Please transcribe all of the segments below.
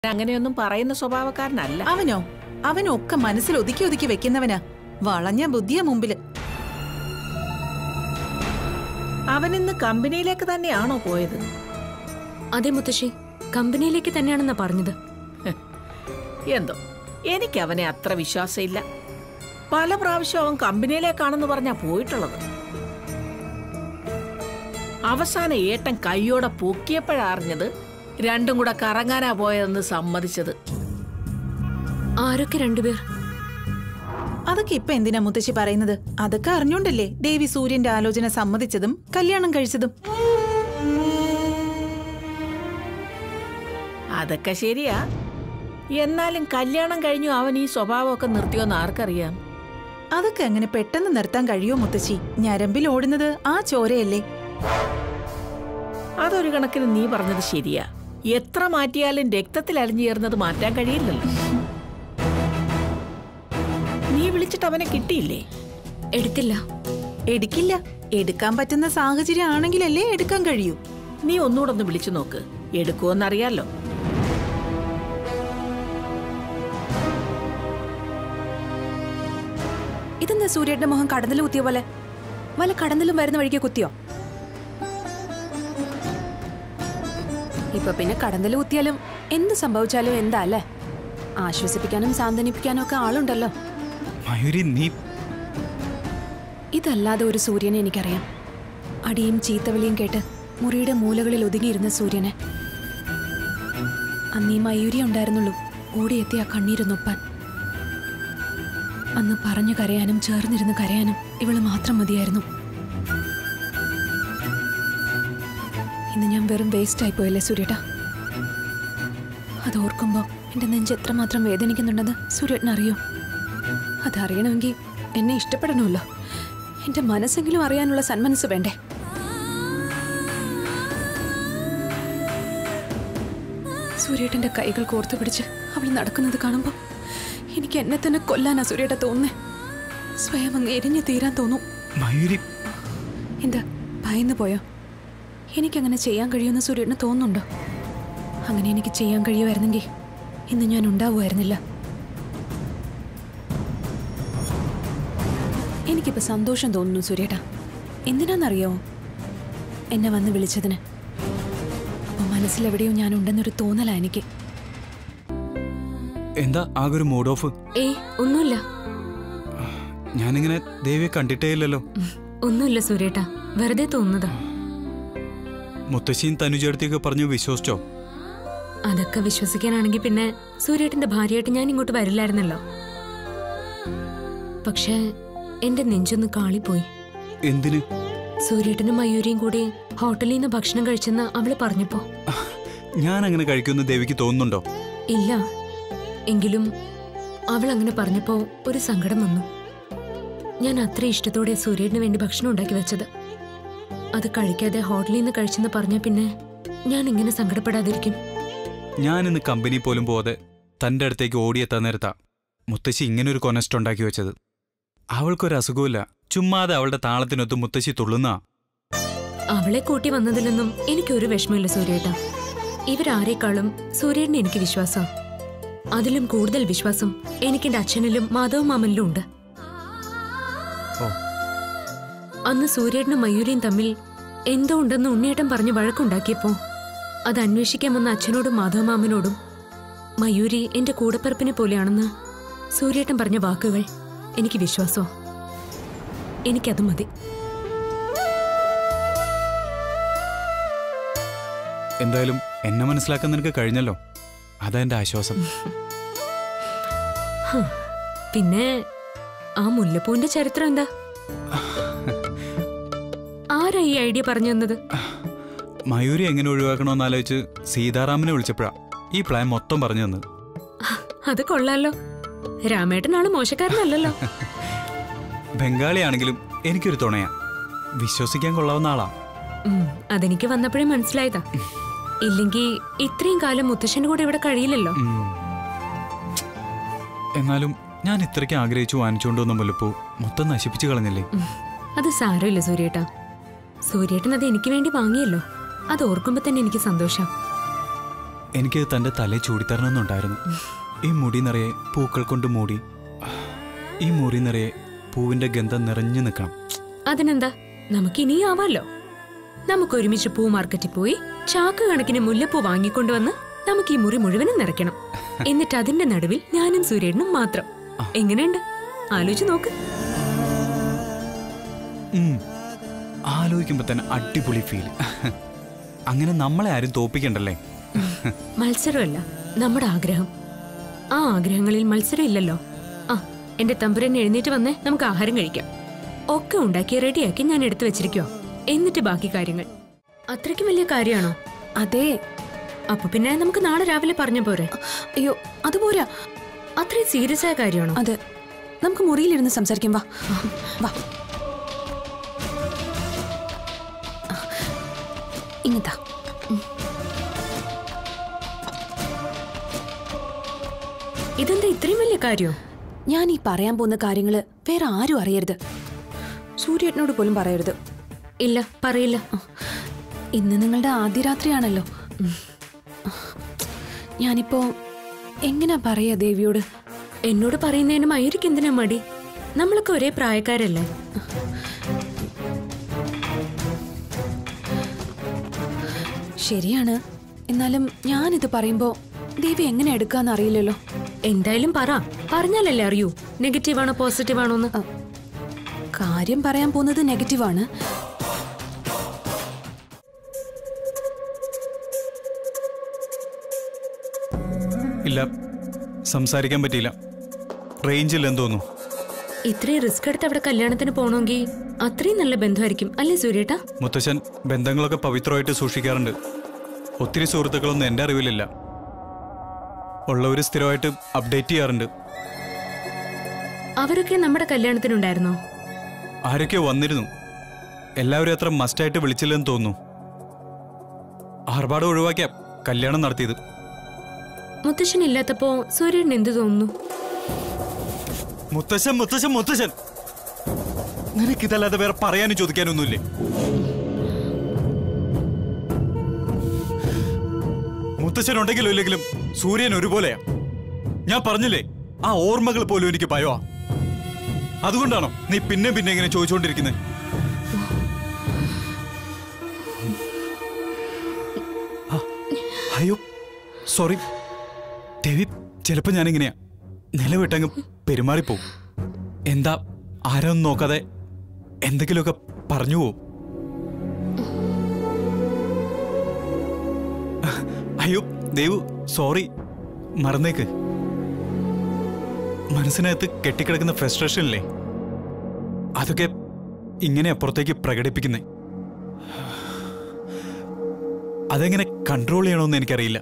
അങ്ങനെയൊന്നും പറയുന്ന സ്വഭാവക്കാരനല്ല അവനോ അവനൊക്കെ മനസ്സിൽ ഒതുക്കി ഒതുക്കി വെക്കുന്നവനാ വളഞ്ഞ ബുദ്ധിയ മുമ്പില് അവനിന്ന് കമ്പനിയിലേക്ക് തന്നെയാണോ പോയത് അതെ മുത്തശ്ശി കമ്പനിയിലേക്ക് തന്നെയാണെന്നാ പറഞ്ഞത് എന്തോ എനിക്ക് അവനെ അത്ര വിശ്വാസമില്ല പല പ്രാവശ്യം അവൻ കമ്പനിയിലേക്കാണെന്ന് പറഞ്ഞാ പോയിട്ടുള്ളത് അവസാന ഏട്ടൻ കൈയോടെ പൊക്കിയപ്പോഴാ അറിഞ്ഞത് രണ്ടും കൂടെ കറങ്ങാനാ പോയതെന്ന് സമ്മതിച്ചത് ആരൊക്കെ രണ്ടുപേർ അതൊക്കെ ഇപ്പൊ എന്തിനാ മുത്തശ്ശി പറയുന്നത് അതൊക്കെ അറിഞ്ഞോണ്ടല്ലേ ദേവി സൂര്യന്റെ ആലോചന സമ്മതിച്ചതും കല്യാണം കഴിച്ചതും അതൊക്കെ ശരിയാ എന്നാലും കല്യാണം കഴിഞ്ഞു അവൻ ഈ സ്വഭാവമൊക്കെ നിർത്തിയോന്ന് ആർക്കറിയാം അതൊക്കെ അങ്ങനെ പെട്ടെന്ന് നിർത്താൻ കഴിയോ മുത്തശ്ശി ഞരമ്പിൽ ഓടുന്നത് ആ ചോരയല്ലേ അതൊരു കണക്കിന് നീ പറഞ്ഞത് ശരിയാ എത്ര മാറ്റിയാലും രക്തത്തിൽ അലിഞ്ഞു ചേർന്നത് മാറ്റാൻ കഴിയില്ലല്ലോ നീ വിളിച്ചിട്ട് അവനെ കിട്ടിയില്ലേ എടുത്തില്ല എടുക്കില്ല എടുക്കാൻ പറ്റുന്ന സാഹചര്യം ആണെങ്കിലല്ലേ എടുക്കാൻ കഴിയൂ നീ ഒന്നുകൂടെ ഒന്ന് വിളിച്ചു നോക്ക് എടുക്കുമെന്നറിയാലോ ഇതെന്താ സൂര്യയുടെ മുഖം കടന്നിൽ കുത്തിയ പോലെ വല്ല കടന്നിലും വരുന്ന വഴിക്ക് കുത്തിയോ ഇപ്പൊ പിന്നെ കടന്നിൽ കുത്തിയാലും എന്ത് സംഭവിച്ചാലും എന്താ അല്ലേ ആശ്വസിപ്പിക്കാനും സാന്ത്വനിപ്പിക്കാനും ഒക്കെ ആളുണ്ടല്ലോ മയൂരി നീ ഇതല്ലാതെ ഒരു സൂര്യനെ എനിക്കറിയാം അടിയും ചീത്തവിളിയും കേട്ട് മുറിയുടെ മൂലകളിൽ ഒതുങ്ങിയിരുന്ന സൂര്യനെ അന്നീ മയൂരി ഉണ്ടായിരുന്നുള്ളൂ ഓടിയെത്തി ആ കണ്ണീരൊന്നൊപ്പാൻ അന്ന് പറഞ്ഞു കരയാനും ചേർന്നിരുന്ന് കരയാനും ഇവള് മാത്രം മതിയായിരുന്നു ഇന്ന് ഞാൻ വെറും വേസ്റ്റ് ആയി പോയല്ലേ സൂര്യട്ട അത് ഓർക്കുമ്പോ എന്റെ നെഞ്ച് എത്രമാത്രം വേദനിക്കുന്നുണ്ടെന്ന് സൂര്യട്ടനറിയോ അതറിയണമെങ്കിൽ എന്നെ ഇഷ്ടപ്പെടണമല്ലോ എന്റെ മനസ്സെങ്കിലും അറിയാനുള്ള സന്മനസ് വേണ്ടേ സൂര്യേട്ടന്റെ കൈകൾ കോർത്തു പിടിച്ച് അവൾ നടക്കുന്നത് കാണുമ്പോൾ എനിക്ക് എന്നെ തന്നെ കൊല്ലാനാ സൂര്യേട്ട തോന്നുന്നേ സ്വയം അങ്ങ് എരിഞ്ഞു തീരാൻ തോന്നും മയൂരി എന്താ ഭയന്നു പോയോ എനിക്കങ്ങനെ ചെയ്യാൻ കഴിയുമെന്ന് സൂര്യേട്ടന് തോന്നുന്നുണ്ടോ അങ്ങനെ എനിക്ക് ചെയ്യാൻ കഴിയുമായിരുന്നെങ്കിൽ ഇന്ന് ഞാൻ ഉണ്ടാവുമായിരുന്നില്ല എനിക്കിപ്പോ സന്തോഷം തോന്നുന്നു സൂര്യേട്ടാ എന്തിനാന്നറിയോ എന്നെ വന്ന് വിളിച്ചതിന് അപ്പൊ മനസ്സിലെവിടെയോ ഞാനുണ്ടെന്നൊരു തോന്നലാ എനിക്ക് എന്താ ആകെ ഒരു മൂഡ് ഓഫ് ഏ ഒന്നുമില്ല ഞാനിങ്ങനെ ദേവിയെ കണ്ടിട്ടേ ഇല്ലല്ലോ ഉം, ഒന്നുമില്ല സൂര്യേട്ടാ വെറുതെ തോന്നുന്നതാ മുത്തശ്ശിയും തനുചേർത്തിയൊക്കെ പറഞ്ഞു വിശ്വസിച്ചോ അതൊക്കെ വിശ്വസിക്കാനാണെങ്കിൽ പിന്നെ സൂര്യേട്ടന്റെ ഭാര്യയായിട്ട് ഞാൻ ഇങ്ങോട്ട് വരില്ലായിരുന്നല്ലോ പക്ഷേ എന്റെ നെഞ്ചൊന്ന് കാളിപ്പോയി എന്തിന് സൂര്യേട്ടനും മയൂരിയും കൂടി ഹോട്ടലിൽ നിന്ന് ഭക്ഷണം കഴിച്ചെന്ന് അവള് പറഞ്ഞപ്പോ ഞാൻ അങ്ങനെ കഴിക്കുമെന്ന് ദേവിക്ക് തോന്നുന്നുണ്ടോ ഇല്ല എങ്കിലും അവൾ അങ്ങനെ പറഞ്ഞപ്പോ ഒരു സങ്കടം വന്നു ഞാൻ അത്ര ഇഷ്ടത്തോടെ സൂര്യേട്ടന് വേണ്ടി ഭക്ഷണം ഉണ്ടാക്കി വെച്ചത് അത് കഴിക്കാതെ ഹോട്ടലിൽ നിന്ന് കഴിച്ചെന്ന് പറഞ്ഞ പിന്നെ ഞാൻ ഇങ്ങനെ സങ്കടപ്പെടാതിരിക്കും ഞാൻ ഇന്ന് കമ്പനി പോലും പോവാതെ തന്റെ അടുത്തേക്ക് ഓടിയെത്താൻ നേരത്താ മുത്തശ്ശി ഇങ്ങനൊരു കൊനസ്റ്റ് ഉണ്ടാക്കി വെച്ചത് അവൾക്കൊരു അസുഖമില്ല ചുമ്മാതെ അവളുടെ താളത്തിനൊത്ത് മുത്തശ്ശി തുള്ളുന്നാ അവളെ കൂട്ടി വന്നതിലൊന്നും എനിക്കൊരു വിഷമമില്ല സൂര്യേട്ട ഇവരാരേക്കാളും സൂര്യേട്ടന് എനിക്ക് വിശ്വാസം അതിലും കൂടുതൽ വിശ്വാസം എനിക്കെന്റെ അച്ഛനിലും മാധവ മാമനിലും ഉണ്ട് ഓ അന്ന് സൂര്യേട്ടനും മയൂരിയും തമ്മിൽ എന്തോ ഉണ്ടെന്ന് ഉണ്ണിയേട്ടൻ പറഞ്ഞ് വഴക്കുണ്ടാക്കിയപ്പോ അത് അന്വേഷിക്കാൻ വന്ന അച്ഛനോടും മാധവമാമനോടും മയൂരി എന്റെ കൂടപ്പിറപ്പിനെ പോലെയാണെന്ന് സൂര്യേട്ടൻ പറഞ്ഞ വാക്കുകൾ എനിക്ക് വിശ്വാസോ എനിക്കത് മതി എന്തായാലും എന്നെ മനസ്സിലാക്കാൻ നിനക്ക് കഴിഞ്ഞല്ലോ അതാ എന്റെ ആശ്വാസം പിന്നെ ആ മുല്ലപ്പൂവിന്റെ ചരിത്രം എന്താ ആരാ ഈ ഐഡിയ പറഞ്ഞു തന്നത് മയൂരി എങ്ങനെ ഒഴിവാക്കണമെന്ന് ആലോചിച്ച് സീതാറാമനെ വിളിച്ചപ്പോഴാ ഈ പ്ലാൻ മൊത്തം പറഞ്ഞു തന്നത് അത് കൊള്ളാലോ രാമേട്ടനാണ് മോശക്കാരനല്ലല്ലോ ബംഗാളിയാണെങ്കിലും എനിക്കൊരു തുണയാ വിശ്വസിക്കാൻ കൊള്ളാവുന്ന ആളാ ഉം, അതെനിക്ക് വന്നപ്പോഴേ മനസ്സിലായതാ ഇല്ലെങ്കിൽ ഇത്രയും കാലം മുത്തശ്ശന്റെ കൂടെ ഇവിടെ കഴിയില്ലല്ലോ ഉം. എന്നാലും ഞാൻ ഇത്രയ്ക്ക് ആഗ്രഹിച്ചു വാങ്ങിച്ചുകൊണ്ട് വന്ന മുല്ലപ്പൂ മൊത്തം നശിപ്പിച്ചു കളഞ്ഞില്ലേ ഉം, അത് സാരമില്ല സൂര്യേട്ടാ സൂര്യേട്ടൻ അത് എനിക്ക് വേണ്ടി വാങ്ങിയല്ലോ അത് ഓർക്കുമ്പോ തന്നെ എനിക്ക് സന്തോഷം എനിക്ക് തന്റെ തലയിൽ ചൂടിത്തരണമെന്നുണ്ടായിരുന്നു ഈ മുടി നിറയെ പൂക്കൾ കൊണ്ട് മൂടി ഈ മുറി നിറയെ പൂവിന്റെ ഗന്ധം നിറഞ്ഞു നിൽക്കണം അതിനെന്താ നമുക്ക് ഇനിയും ആവാലോ നമുക്ക് ഒരുമിച്ച് പൂ മാർക്കറ്റിൽ പോയി ചാക്ക് കണക്കിന് മുല്ലപ്പൂ വാങ്ങിക്കൊണ്ടുവന്ന് നമുക്ക് ഈ മുറി മുഴുവനും നിറയ്ക്കണം എന്നിട്ട് അതിന്റെ നടുവിൽ ഞാനും സൂര്യനും മാത്രം എങ്ങനെയുണ്ട് ആലോചിച്ച് നോക്ക് ഉം. ആലോചിക്കുമ്പോ തന്നെ അടിപൊളി ഫീൽ അങ്ങനെ നമ്മളെ ആരും തോപ്പിക്കണ്ടല്ലേ മത്സരമല്ല നമ്മുടെ ആഗ്രഹം ആ ആഗ്രഹങ്ങളിൽ മത്സരം ഇല്ലല്ലോ ആ എന്റെ തമ്പുരൻ എഴുന്നേറ്റ് വന്നേ നമുക്ക് ആഹാരം കഴിക്കാം ഒക്കെ ഉണ്ടാക്കി റെഡിയാക്കി ഞാൻ എടുത്തു വെച്ചിരിക്കുവോ എന്നിട്ട് ബാക്കി കാര്യങ്ങൾ അത്രയ്ക്കും വലിയ കാര്യമാണോ അതെ അപ്പൊ പിന്നെ നമുക്ക് നാളെ രാവിലെ പറഞ്ഞ പോരെ അയ്യോ അതുപോരാ അത്രയും സീരിയസ് ആയ കാര്യമാണോ അതെ നമുക്ക് മുറിയിലിരുന്ന് സംസാരിക്കാം വാ വാ ഇങ്ങത്താ ഇതെന്താ ഇത്രയും വലിയ കാര്യമോ ഞാൻ ഈ പറയാൻ പോകുന്ന കാര്യങ്ങള് വേറെ ആരും അറിയരുത് സൂര്യേട്ടനോട് പോലും പറയരുത് ഇല്ല പറയില്ല ഇന്ന് നിങ്ങളുടെ ആദ്യ രാത്രിയാണല്ലോ ഞാനിപ്പോ എങ്ങനാ പറയാ ദേവിയോട് എന്നോട് പറയുന്നതിന് മയൂരിക്ക് എന്തിനാ മടി നമ്മളൊക്കെ ഒരേ പ്രായക്കാരല്ലേ ശരിയാണ് എന്നാലും ഞാനിത് പറയുമ്പോ ദേവി എങ്ങനെ എടുക്കാന്ന് അറിയില്ലല്ലോ എന്തായാലും പറ പറഞ്ഞാലല്ലേ അറിയൂ നെഗറ്റീവ് ആണോ പോസിറ്റീവ് ആണോ എന്ന് കാര്യം പറയാൻ പോകുന്നത് നെഗറ്റീവാണ് ഇല്ല സംസാരിക്കാൻ പറ്റിയില്ല റേഞ്ചില്ലെന്ന് തോന്നുന്നു ഇത്രയും റിസ്ക് എടുത്ത് അവിടെ കല്യാണത്തിന് പോകണമെങ്കിൽ അത്രയും നല്ല ബന്ധമായിരിക്കും അല്ലേ സൂര്യേട്ടാ മുത്തശ്ശൻ ബന്ധങ്ങളൊക്കെ പവിത്രമായിട്ട് സൂക്ഷിക്കാറുണ്ട് ഒത്തിരി സുഹൃത്തുക്കളൊന്നും എൻ്റെ അറിവിലില്ല ഉള്ളവർ സ്ഥിരമായിട്ട് അപ്ഡേറ്റ് ചെയ്യാറുണ്ട് അവരൊക്കെ നമ്മുടെ കല്യാണത്തിനുണ്ടായിരുന്നോ ആരൊക്കെയോ വന്നിരുന്നു എല്ലാവരും അത്ര മസ്റ്റായിട്ട് വിളിച്ചില്ലെന്ന് തോന്നുന്നു ആർഭാട് ഒഴിവാക്കിയ കല്യാണം നടത്തിയത് മുത്തശ്ശൻ ഇല്ലാത്തപ്പോ സൂര്യൻ എന്ത് തോന്നുന്നു മുത്തശ്ശൻ മുത്തശ്ശൻ മുത്തശ്ശൻ നിനക്കിതല്ലാതെ വേറെ പറയാനും ചോദിക്കാനൊന്നുമില്ലേ മുത്തശ്ശൻ ഉണ്ടെങ്കിലും ഇല്ലെങ്കിലും സൂര്യൻ ഒരുപോലെയാ ഞാൻ പറഞ്ഞില്ലേ ആ ഓർമ്മകൾ പോലും എനിക്ക് ഭയമാ അതുകൊണ്ടാണോ നീ പിന്നെ പിന്നെ ഇങ്ങനെ ചോദിച്ചുകൊണ്ടിരിക്കുന്നത് ആ, അയ്യോ സോറി ദേവി ചിലപ്പോ ഞാനിങ്ങനെയാ നിലവിട്ടങ്ങ് പെരുമാറിപ്പോവും എന്താ ആരൊന്നും നോക്കാതെ എന്തെങ്കിലുമൊക്കെ പറഞ്ഞു പോവും അയ്യോ ദേവു സോറി മറന്നേക്ക് മനസ്സിനകത്ത് കെട്ടിക്കിടക്കുന്ന ഫ്രസ്ട്രേഷൻ ഇല്ലേ അതൊക്കെ ഇങ്ങനെ അപ്പുറത്തേക്ക് പ്രകടിപ്പിക്കുന്നേ അതെങ്ങനെ കൺട്രോൾ ചെയ്യണമെന്ന് എനിക്കറിയില്ല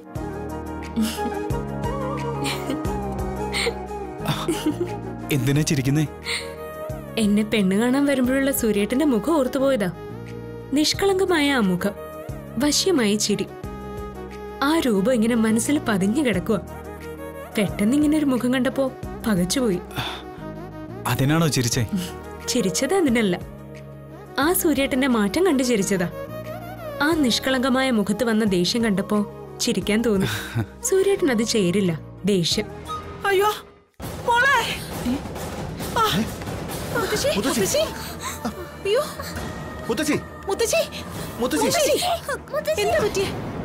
എന്തിനാ ചിരിക്കുന്നേ എന്നെ പെണ്ണ് കാണാൻ വരുമ്പോഴുള്ള സൂര്യേട്ടന്റെ മുഖം ഓർത്തുപോയതാ നിഷ്കളങ്കമായ ആ മുഖം വശ്യമായ ചിരി ആ രൂപം ഇങ്ങനെ മനസ്സിൽ പതിഞ്ഞു കിടക്കുക പെട്ടെന്ന് ഇങ്ങനെ ഒരു മുഖം കണ്ടപ്പോ പകച്ചുപോയി അതിനാണോ ചിരിച്ചേ ചിരിച്ചത് അതിനല്ല ആ സൂര്യേട്ടന്റെ മാറ്റം കണ്ട് ചിരിച്ചതാ ആ നിഷ്കളങ്കമായ മുഖത്ത് വന്ന ദേഷ്യം കണ്ടപ്പോ ചിരിക്കാൻ തോന്നി സൂര്യേട്ടൻ അത് ചേരില്ല ദേഷ്യം അയ്യോ മോളെ ആ, മുത്തശ്ശി. മുത്തശ്ശി അയ്യോ മുത്തശ്ശി മുത്തശ്ശി മുത്തശ്ശി എന്താ പറ്റിയേ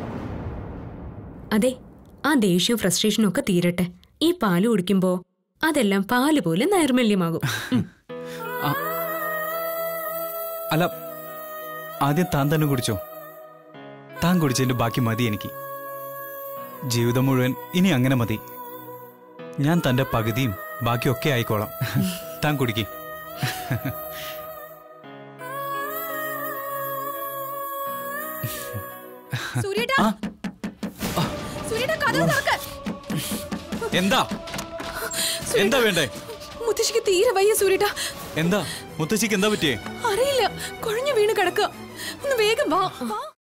അതെ ആ ദേഷ്യവും ഫ്രസ്ട്രേഷനും ഒക്കെ തീരട്ടെ ഈ പാല് കുടിക്കുമ്പോ അതെല്ലാം പാല് പോലെ നൈർമല്യമാകും ഉം. അല്ല ആദ്യം താൻ തന്നെ കുടിച്ചോ താൻ കുടിച്ചതിന്റെ ബാക്കി മതി എനിക്ക് ജീവിതം മുഴുവൻ ഇനി അങ്ങനെ മതി ഞാൻ തന്റെ പകുതിയും ബാക്കിയൊക്കെ ആയിക്കോളാം താൻ കുടിക്ക് സൂര്യേട്ടാ ആ, സൂര്യേട്ടാ കഥ തുറക്ക് എന്താ എന്താ വേണ്ടേ മുത്തശ്ശിക്ക് തീരെ വയ്യ സൂര്യേട്ടാ എന്താ മുത്തശ്ശിക്ക് എന്താ പറ്റിയേ അറിയില്ല കുഴഞ്ഞു വീണ് കിടക്കുക ഒന്ന് വേഗം വാ വാ